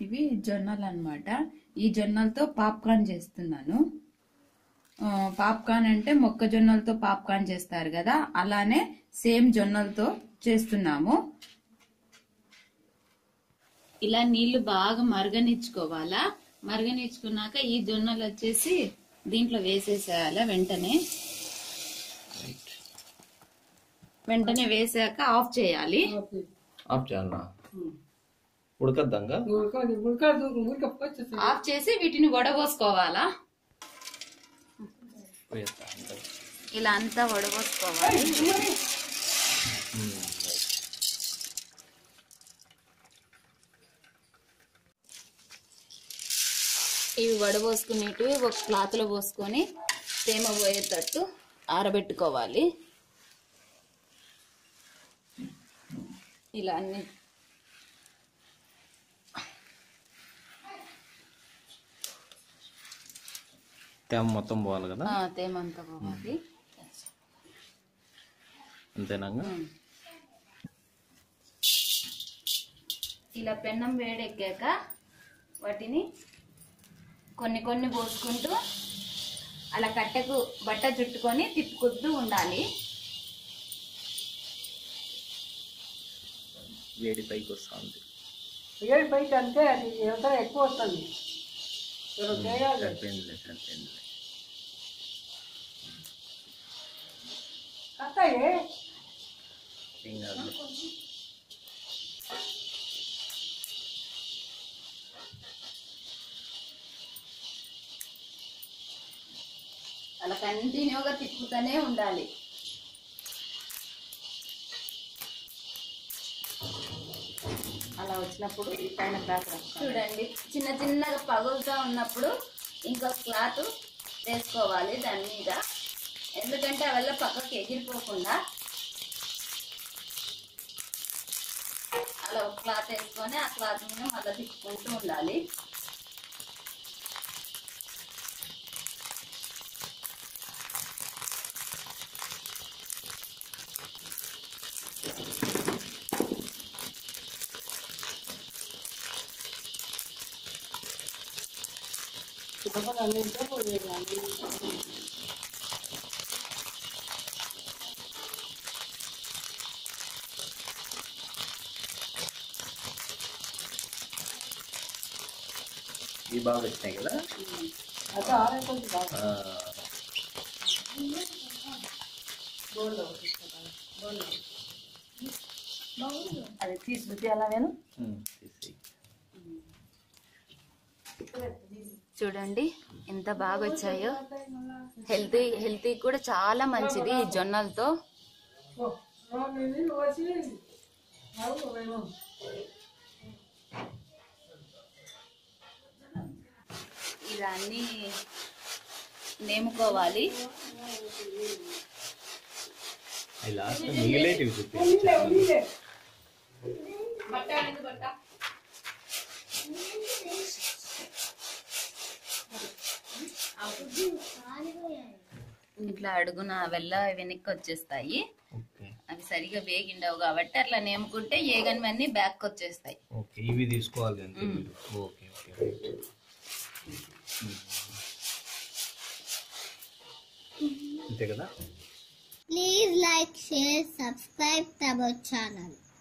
ఇవి జొన్నలు అన్నమాట ఈ జొన్నలతో పాప్కార్న్ చేస్తున్నాను ఆ, పాప్కార్న్ అంటే మొక్కజొన్నలతో పాప్కార్న్ చేస్తారు కదా అలానే సేమ్ జొన్నలతో చేస్తున్నాము ఇలా నీళ్లు బాగా మరగనిచ్చుకోవాలా మరగనిచ్చుకున్నాక ఈ జొన్నలు వచ్చేసి దీంట్లో వేసేసేయాలా వెంటనే వెంటనే వేసాక ఆఫ్ చేయాలి ఆఫ్ చేయాలనా ఉడకద్దంగా ఆఫ్ చేసి వీటిని వడబోసుకోవాలా పోయేస్తా. ఇలా అంతా వడబోసుకోవాలి ఉమ్, రైట్. ఇవి వడబోసుకునేటివి ఒక క్లాత్ లో పోసుకొని తేమ పోయేటట్టు ఆరబెట్టుకోవాలి ఇలా అన్ని తేమ మొత్తం పోవాలి కదా ఆ, తేమ అంతా పోవాలి అంతేనాగా ఉమ్. ఇలా పెన్నం వేడెక్కాక వాటిని కొన్ని కొన్ని పోసుకుంటూ అలా కట్టెకు బట్ట చుట్టుకొని తిప్పుకుంటూ ఉండాలి వేడి పైకి వస్తుంది ఏడు పైకి అంటే అది ఎంత ఎక్కువ వస్తుంది ఇరవై చేయాలి సరిపోయిందిలే సరిపోయిందిలే అత్తయ్య ఏం కాదు అలా కంటిన్యూగా తిప్పుతూనే ఉండాలి అలా వచ్చినప్పుడు పైన క్లాత్ చూడండి చిన్న చిన్నగా పగులుతా ఉన్నప్పుడు ఇంకో క్లాత్ వేసుకోవాలి దాని మీద ఎందుకంటే అవల్ల పక్కకి ఎగిరిపోకుండా అలా ఒక క్లాత్ వేసుకొని ఆ క్లాత్ మీద మళ్ళీ తిప్పుకుంటూ ఉండాలి చిన్నప్పుడు అన్ని ఉంటే పోయేది అన్ని. ఇవి బాగా వచ్చినాయి కదా అయితే ఆరే కొంచెం బాగా ఆ, అది తీసి పెట్టాలా నేను ఉమ్, తీసేయ్. చూడండి ఎంత బాగా వచ్చాయో హెల్తీ హెల్తీ కూడా చాలా మంచిది ఈ జొన్నలతో ఓ, ఓ, నేను వచ్చి అవును, మేము. ఇలా అన్ని నేముకోవాలి అవి లాస్ట్ మిగిలేటివి చూపి ఉల్లిలే, ఉల్లిలే. ఇట్లా అడుగున వెళ్ళ వెనక్కి వచ్చేస్తాయి ఓకే అవి సరిగా వేగిండవు కాబట్టి అట్లా నేముకుంటే ఏగనివన్నీ బ్యాక్ వచ్చేస్తాయి ఓకే ఇవి తీసుకోవాలి అంతే మీరు. ఓకే ఓకే రైట్ అంతే కదా Please like, share, subscribe to our channel.